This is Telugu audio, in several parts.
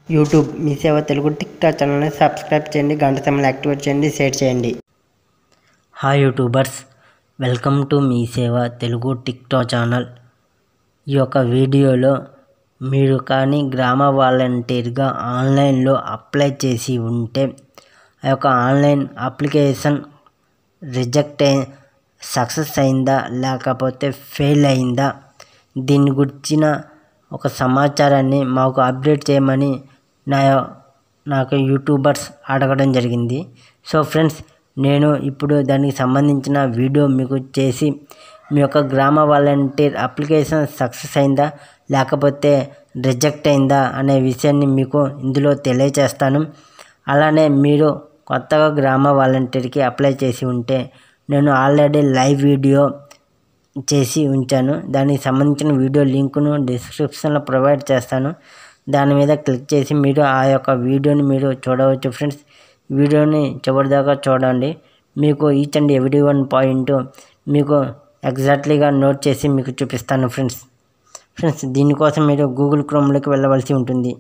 YouTube Mee Seva Telugu TikTok ఛానల్ని సబ్స్క్రైబ్ చేయండి గంట సమయం యాక్టివేట్ చేయండి షేర్ చేయండి hi YouTubers welcome to Mee Seva Telugu tick talk channel ఈ యొక్క వీడియోలో మీరు కానీ గ్రామ వాలంటీర్గా ఆన్లైన్లో అప్లై చేసి ఉంటే ఆ యొక్క ఆన్లైన్ అప్లికేషన్ రిజెక్ట్ అయి సక్సెస్ అయిందా లేకపోతే ఫెయిల్ అయిందా దీని గురించిన ఒక సమాచారాన్ని మాకు అప్డేట్ చేయమని నా నాకు యూట్యూబర్స్ అడగడం జరిగింది సో ఫ్రెండ్స్ నేను ఇప్పుడు దానికి సంబంధించిన వీడియో మీకు చేసి మీ యొక్క గ్రామ వాలంటీర్ అప్లికేషన్ సక్సెస్ అయిందా లేకపోతే రిజెక్ట్ అయిందా అనే విషయాన్ని మీకు ఇందులో తెలియచేస్తాను అలానే మీరు కొత్తగా గ్రామ వాలంటీర్కి అప్లై చేసి ఉంటే నేను ఆల్రెడీ లైవ్ వీడియో చేసి ఉంచాను దానికి సంబంధించిన వీడియో లింకును డిస్క్రిప్షన్లో ప్రొవైడ్ చేస్తాను దాని మీద క్లిక్ చేసి మీరు ఆ యొక్క వీడియోని మీరు చూడవచ్చు ఫ్రెండ్స్ వీడియోని చివరిదాకా చూడండి మీకు each and every one point మీకు ఎగ్జాక్ట్లీగా నోట్ చేసి మీకు చూపిస్తాను ఫ్రెండ్స్ ఫ్రెండ్స్ దీనికోసం మీరు గూగుల్ క్రోమ్లోకి వెళ్ళవలసి ఉంటుంది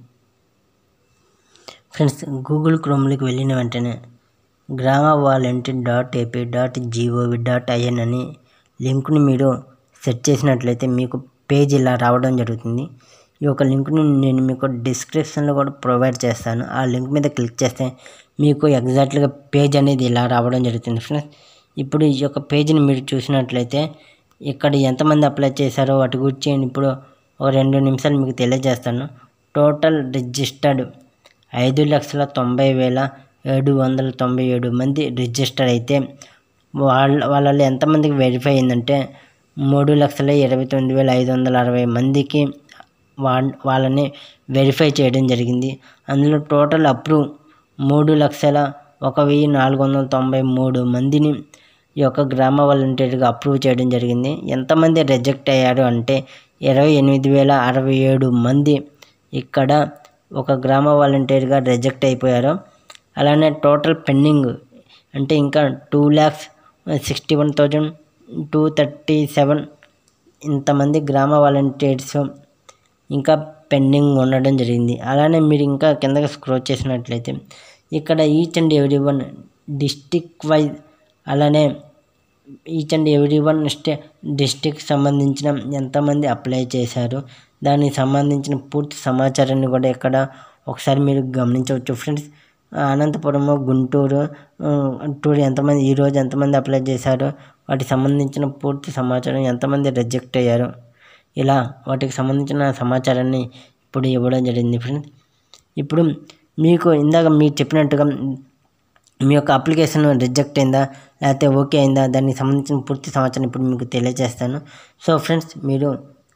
ఫ్రెండ్స్ గూగుల్ క్రోమ్లోకి వెళ్ళిన వెంటనే grama volunteer dot AP dot GOV dot IN అని లింక్ని మీరు సెట్ చేసినట్లయితే మీకు పేజ్ ఇలా రావడం జరుగుతుంది ఈ యొక్క లింక్ని నేను మీకు డిస్క్రిప్షన్లో కూడా ప్రొవైడ్ చేస్తాను ఆ లింక్ మీద క్లిక్ చేస్తే మీకు ఎగ్జాక్ట్గా పేజ్ అనేది ఇలా రావడం జరుగుతుంది ఫ్రెండ్స్ ఇప్పుడు ఈ యొక్క పేజీని మీరు చూసినట్లయితే ఇక్కడ ఎంతమంది అప్లై చేశారో వాటి గురించి నేను ఇప్పుడు ఒక రెండు నిమిషాలు మీకు తెలియజేస్తాను టోటల్ రిజిస్టర్డ్ ఐదు లక్షల తొంభై వేల ఏడు వందల తొంభై ఏడు మంది రిజిస్టర్ అయితే వాళ్ళ వాళ్ళలో ఎంతమందికి వెరిఫై అయిందంటే మూడు లక్షల ఇరవై తొమ్మిది వేల ఐదు వందల అరవై మందికి వా వాళ్ళని వెరిఫై చేయడం జరిగింది అందులో టోటల్ అప్రూవ్ మూడు లక్షల ఒక వెయ్యి నాలుగు వందల తొంభై మూడు మందిని ఈ యొక్క గ్రామ వాలంటీర్గా అప్రూవ్ చేయడం జరిగింది ఎంతమంది రిజెక్ట్ అయ్యారు అంటే ఇరవై ఎనిమిది వేల అరవై ఏడు మంది ఇక్కడ ఒక గ్రామ వాలంటీర్గా రిజెక్ట్ అయిపోయారు అలానే టోటల్ పెండింగ్ అంటే ఇంకా two lakhs sixty one thousand two thirty seven ఇంతమంది గ్రామ వాలంటీర్స్ ఇంకా పెండింగ్ ఉండడం జరిగింది అలానే మీరు ఇంకా కిందకి స్క్రోల్ చేసినట్లయితే ఇక్కడ each and every one district wise అలానే each and every one state district సంబంధించిన ఎంతమంది అప్లై చేశారు దానికి సంబంధించిన పూర్తి సమాచారాన్ని కూడా ఇక్కడ ఒకసారి మీరు గమనించవచ్చు ఫ్రెండ్స్ అనంతపురము గుంటూరు టూర్ ఎంతమంది ఈరోజు ఎంతమంది అప్లై చేశారు వాటికి సంబంధించిన పూర్తి సమాచారం ఎంతమంది రిజెక్ట్ అయ్యారు ఇలా వాటికి సంబంధించిన సమాచారాన్ని ఇప్పుడు ఇవ్వడం జరిగింది ఫ్రెండ్స్ ఇప్పుడు మీకు ఇందాక మీరు చెప్పినట్టుగా మీ యొక్క అప్లికేషన్ రిజెక్ట్ అయిందా లేకపోతే ఓకే అయిందా దానికి సంబంధించిన పూర్తి సమాచారం ఇప్పుడు మీకు తెలియజేస్తాను సో ఫ్రెండ్స్ మీరు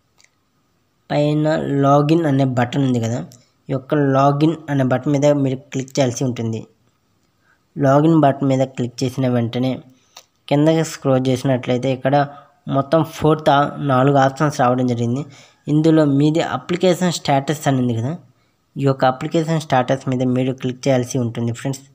పైన లాగిన్ అనే బటన్ ఉంది కదా ఈ యొక్క లాగిన్ అనే బటన్ మీద మీరు క్లిక్ చేయాల్సి ఉంటుంది లాగిన్ బటన్ మీద క్లిక్ చేసిన వెంటనే కిందకి స్క్రోల్ చేసినట్లయితే ఇక్కడ మొత్తం ఫోర్త్ నాలుగు ఆప్షన్స్ రావడం జరిగింది ఇందులో మీది అప్లికేషన్ స్టేటస్ అని ఉంది కదా ఈ యొక్క అప్లికేషన్ స్టేటస్ మీద మీరు క్లిక్ చేయాల్సి ఉంటుంది ఫ్రెండ్స్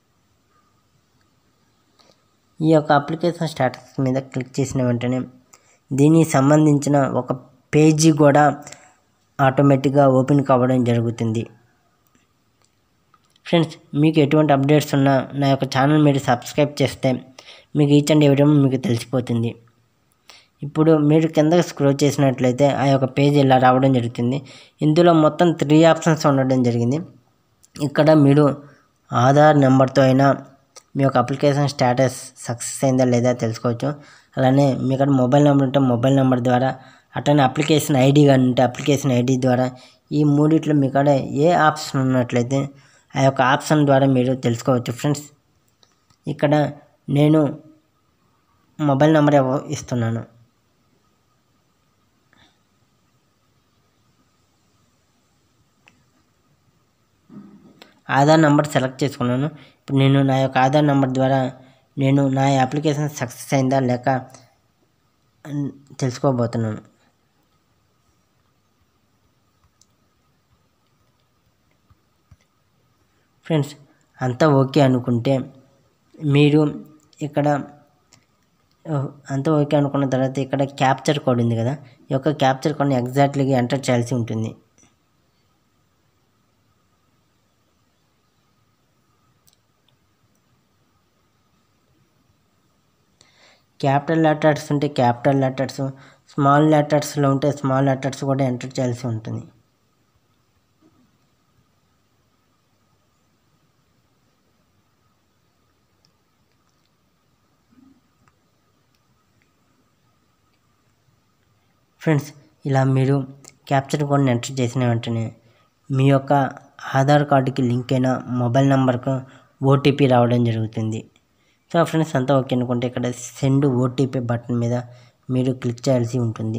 ఈ యొక్క అప్లికేషన్ స్టేటస్ మీద క్లిక్ చేసిన వెంటనే దీనికి సంబంధించిన ఒక పేజీ కూడా ఆటోమేటిక్గా ఓపెన్ కావడం జరుగుతుంది ఫ్రెండ్స్ మీకు ఎటువంటి అప్డేట్స్ ఉన్నా నా యొక్క ఛానల్ మీరు సబ్స్క్రైబ్ చేస్తే మీకు ఈచ్ అండ్ ఎవరి మీకు తెలిసిపోతుంది ఇప్పుడు మీరు కిందకి స్క్రోల్ చేసినట్లయితే ఆ యొక్క పేజ్ ఇలా రావడం జరుగుతుంది ఇందులో మొత్తం త్రీ ఆప్షన్స్ ఉండడం జరిగింది ఇక్కడ మీరు ఆధార్ నెంబర్తో అయినా మీ యొక్క అప్లికేషన్ స్టేటస్ సక్సెస్ అయిందా లేదా తెలుసుకోవచ్చు అలానే మీ ఇక్కడ మొబైల్ నెంబర్ ఉంటే మొబైల్ నెంబర్ ద్వారా అట్లనే అప్లికేషన్ ఐడి కానీ ఉంటే అప్లికేషన్ ఐడి ద్వారా ఈ మూడిట్లో మీ కాడ ఏ ఆప్షన్ ఉన్నట్లయితే ఆ యొక్క ఆప్షన్ ద్వారా మీరు తెలుసుకోవచ్చు ఫ్రెండ్స్ ఇక్కడ నేను మొబైల్ నెంబర్ ఇస్తున్నాను ఆధార్ నెంబర్ సెలెక్ట్ చేసుకున్నాను ఇప్పుడు నేను నా యొక్క ఆధార్ నెంబర్ ద్వారా నేను నా అప్లికేషన్ సక్సెస్ అయిందా లేక తెలుసుకోబోతున్నాను ఫ్రెండ్స్ అంతా ఓకే అనుకుంటే మీరు ఇక్కడ అంతా ఓకే అనుకున్న తర్వాత ఇక్కడ క్యాప్చర్ కోడ్ ఉంది కదా ఈ యొక్క క్యాప్చర్ కోడ్ని ఎగ్జాక్ట్లీగా ఎంటర్ చేయాల్సి ఉంటుంది క్యాపిటల్ లెటర్స్ ఉంటే క్యాపిటల్ లెటర్స్ స్మాల్ లెటర్స్లో ఉంటే స్మాల్ లెటర్స్ కూడా ఎంటర్ చేయాల్సి ఉంటుంది ఫ్రెండ్స్ ఇలా మీరు క్యాప్చర్ కోడ్ని ఎంటర్ చేసిన వెంటనే మీ యొక్క ఆధార్ కార్డుకి లింక్ అయిన మొబైల్ నెంబర్కు ఓటీపీ రావడం జరుగుతుంది సో ఫ్రెండ్స్ అంతా ఓకే అనుకుంటే ఇక్కడ సెండ్ ఓటీపీ బటన్ మీద మీరు క్లిక్ చేయాల్సి ఉంటుంది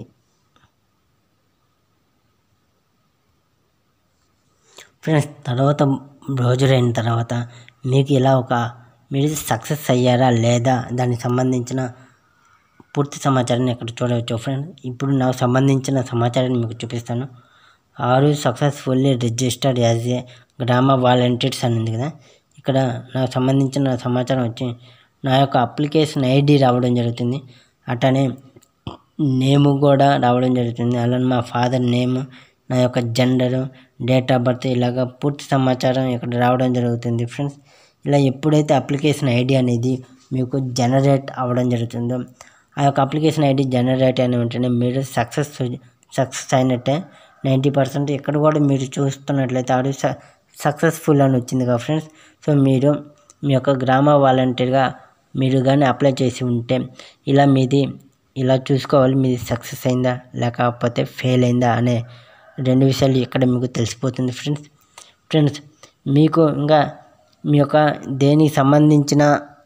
ఫ్రెండ్స్ తర్వాత రోజులు అయిన తర్వాత మీకు ఇలా ఒక మీరు సక్సెస్ అయ్యారా లేదా దానికి సంబంధించిన పూర్తి సమాచారాన్ని ఇక్కడ చూడవచ్చు ఫ్రెండ్ ఇప్పుడు నాకు సంబంధించిన సమాచారాన్ని మీకు చూపిస్తాను ఆరు సక్సెస్ఫుల్లీ రిజిస్టర్డ్ యాజ్ ఏ గ్రామ వాలంటీర్స్ అని ఉంది కదా ఇక్కడ నాకు సంబంధించిన సమాచారం వచ్చి నా యొక్క అప్లికేషన్ ఐడి రావడం జరుగుతుంది అట్టనే నేము కూడా రావడం జరుగుతుంది అలానే మా ఫాదర్ నేమ్ నా యొక్క జెండరు డేట్ ఆఫ్ బర్త్ ఇలాగ పూర్తి సమాచారం ఇక్కడ రావడం జరుగుతుంది ఫ్రెండ్స్ ఇలా ఎప్పుడైతే అప్లికేషన్ ఐడి అనేది మీకు జనరేట్ అవ్వడం జరుగుతుందో ఆ యొక్క అప్లికేషన్ ఐడి జనరేట్ అయిన వెంటనే మీరు సక్సెస్ సక్సెస్ అయినట్టే నైంటీ పర్సెంట్ ఇక్కడ కూడా మీరు చూస్తున్నట్లయితే ఆడు సక్సెస్ఫుల్ అని వచ్చింది కదా ఫ్రెండ్స్ సో మీరు మీ యొక్క గ్రామ వాలంటీర్గా మీరు కానీ అప్లై చేసి ఉంటే ఇలా మీది ఇలా చూసుకోవాలి మీది సక్సెస్ అయిందా లేకపోతే ఫెయిల్ అయిందా అనే రెండు విషయాలు ఇక్కడ మీకు తెలిసిపోతుంది ఫ్రెండ్స్ ఫ్రెండ్స్ మీకు ఇంకా మీ యొక్క దేనికి సంబంధించిన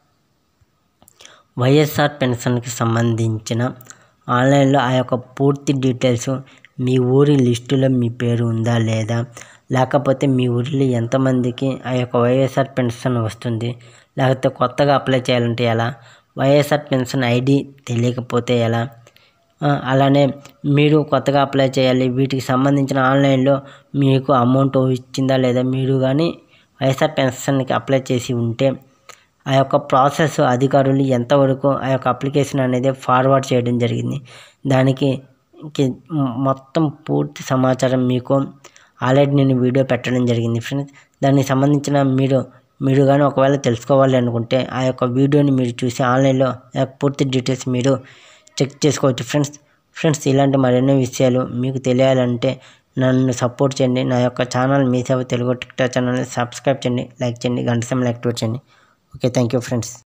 వైఎస్ఆర్ పెన్షన్కి సంబంధించిన ఆన్లైన్లో ఆ యొక్క పూర్తి డీటెయిల్స్ మీ ఊరి లిస్టులో మీ పేరు ఉందా లేదా లేకపోతే మీ ఊరిలో ఎంతమందికి ఆ యొక్క వైఎస్ఆర్ పెన్షన్ వస్తుంది లేకపోతే కొత్తగా అప్లై చేయాలంటే ఎలా వైఎస్ఆర్ పెన్షన్ ఐడి తెలియకపోతే ఎలా ఆ, అలానే మీరు కొత్తగా అప్లై చేయాలి వీటికి సంబంధించిన ఆన్లైన్లో మీకు అమౌంట్ ఇచ్చిందా లేదా మీరు కానీ వైఎస్ఆర్ పెన్షన్కి అప్లై చేసి ఉంటే ఆ యొక్క ప్రాసెస్ అధికారులు ఎంతవరకు ఆ యొక్క అప్లికేషన్ అనేది ఫార్వర్డ్ చేయడం జరిగింది దానికి కి- మొత్తం పూర్తి సమాచారం మీకు ఆల్రెడీ నేను వీడియో పెట్టడం జరిగింది ఫ్రెండ్స్ దానికి సంబంధించిన మీరు మీరు కానీ ఒకవేళ తెలుసుకోవాలి అనుకుంటే ఆ యొక్క వీడియోని మీరు చూసి ఆన్లైన్లో ఆ యొక్క పూర్తి డీటెయిల్స్ మీరు చెక్ చేసుకోవచ్చు ఫ్రెండ్స్ ఫ్రెండ్స్ ఇలాంటి మరెన్నో విషయాలు మీకు తెలియాలంటే నన్ను సపోర్ట్ చేయండి నా యొక్క ఛానల్ మీ సేవ తెలుగు టిక్టాక్ ఛానల్ని సబ్స్క్రైబ్ చేయండి లైక్ చేయండి గంట సమయం యాక్టివేట్ చేయండి ఓకే థ్యాంక్ యూ ఫ్రెండ్స్